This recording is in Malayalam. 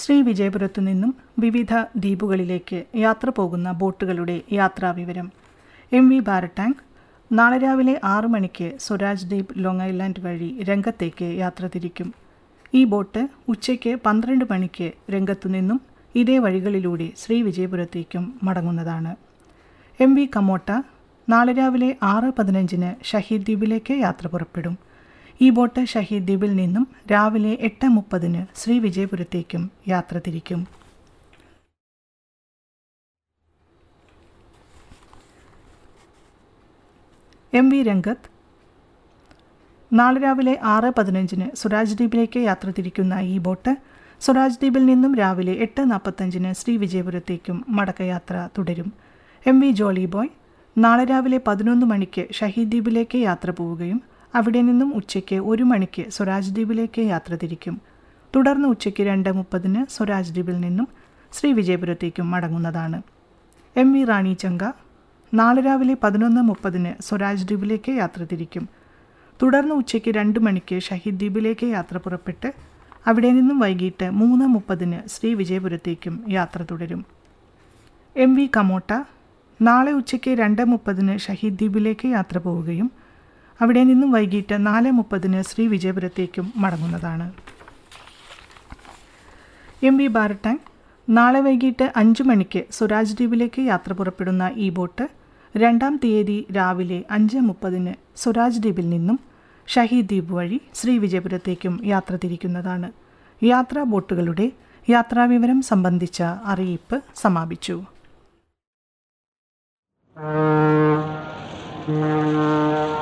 ശ്രീ വിജയപുരത്തു നിന്നും വിവിധ ദ്വീപുകളിലേക്ക് യാത്ര പോകുന്ന ബോട്ടുകളുടെ യാത്രാവിവരം എം വി ബാരട്ടാങ് നാളെ രാവിലെ ആറ് മണിക്ക് സ്വരാജ് ദ്വീപ് ലോങ് ഐലാൻഡ് വഴി രംഗത്തേക്ക് യാത്ര തിരിക്കും ഈ ബോട്ട് ഉച്ചയ്ക്ക് പന്ത്രണ്ട് മണിക്ക് രംഗത്തു നിന്നും ഇതേ വഴികളിലൂടെ ശ്രീ വിജയപുരത്തേക്കും മടങ്ങുന്നതാണ് എം വി കമോട്ട നാളെ രാവിലെ ആറ് പതിനഞ്ചിന് ഷഹീദ് ദ്വീപിലേക്ക് യാത്ര പുറപ്പെടും ഈ ബോട്ട് ഷഹീദ് ദ്വീപിൽ നിന്നും രാവിലെ എട്ട് മുപ്പതിന് ശ്രീ വിജയപുരത്തേക്കും യാത്ര തിരിക്കും എം വി രംഗത്ത് നാളെ രാവിലെ ആറ് പതിനഞ്ചിന് സ്വരാജ് ദ്വീപിലേക്ക് യാത്ര തിരിക്കുന്ന ഈ ബോട്ട് സ്വരാജ് ദ്വീപിൽ നിന്നും രാവിലെ എട്ട് നാൽപ്പത്തഞ്ചിന് ശ്രീ വിജയപുരത്തേക്കും മടക്കയാത്ര തുടരും എം വി ജോളി ബോയ് നാളെ രാവിലെ പതിനൊന്ന് മണിക്ക് ഷഹീദ് ദ്വീപിലേക്ക് യാത്ര പോവുകയും അവിടെ നിന്നും ഉച്ചയ്ക്ക് ഒരു മണിക്ക് സ്വരാജ് ദ്വീപിലേക്ക് യാത്ര തിരിക്കും തുടർന്ന് ഉച്ചയ്ക്ക് രണ്ട് മുപ്പതിന് സ്വരാജ് ദ്വീപിൽ നിന്നും ശ്രീ വിജയപുരത്തേക്കും മടങ്ങുന്നതാണ് എം വി റാണി ചങ്ക നാളെ രാവിലെ പതിനൊന്ന് മുപ്പതിന് സ്വരാജ് ദ്വീപിലേക്ക് യാത്ര തിരിക്കും തുടർന്ന് ഉച്ചയ്ക്ക് രണ്ട് മണിക്ക് ഷഹീദ് ദ്വീപിലേക്ക് യാത്ര പുറപ്പെട്ട് അവിടെ നിന്നും വൈകിട്ട് മൂന്ന് മുപ്പതിന് ശ്രീ വിജയപുരത്തേക്കും യാത്ര തുടരും എം വി കമോട്ട നാളെ ഉച്ചയ്ക്ക് രണ്ട് മുപ്പതിന് ഷഹീദ് ദ്വീപിലേക്ക് യാത്ര പോവുകയും അവിടെ നിന്നും വൈകിട്ട് നാല് മുപ്പതിന് ശ്രീ വിജയപുരത്തേക്കും മടങ്ങുന്നതാണ് എം വി ബാരട്ടാങ് നാളെ വൈകിട്ട് അഞ്ച് മണിക്ക് സ്വരാജ് ദ്വീപിലേക്ക് യാത്ര പുറപ്പെടുന്ന ഈ ബോട്ട് രണ്ടാം തീയതി രാവിലെ അഞ്ച് മുപ്പതിന് സ്വരാജ് ദ്വീപിൽ നിന്നും ഷഹീദ് ദ്വീപ് വഴി ശ്രീ വിജയപുരത്തേക്കും യാത്ര തിരിക്കുന്നതാണ് യാത്രാ ബോട്ടുകളുടെ യാത്രാവിവരം സംബന്ധിച്ച അറിയിപ്പ് സമാപിച്ചു Thank you.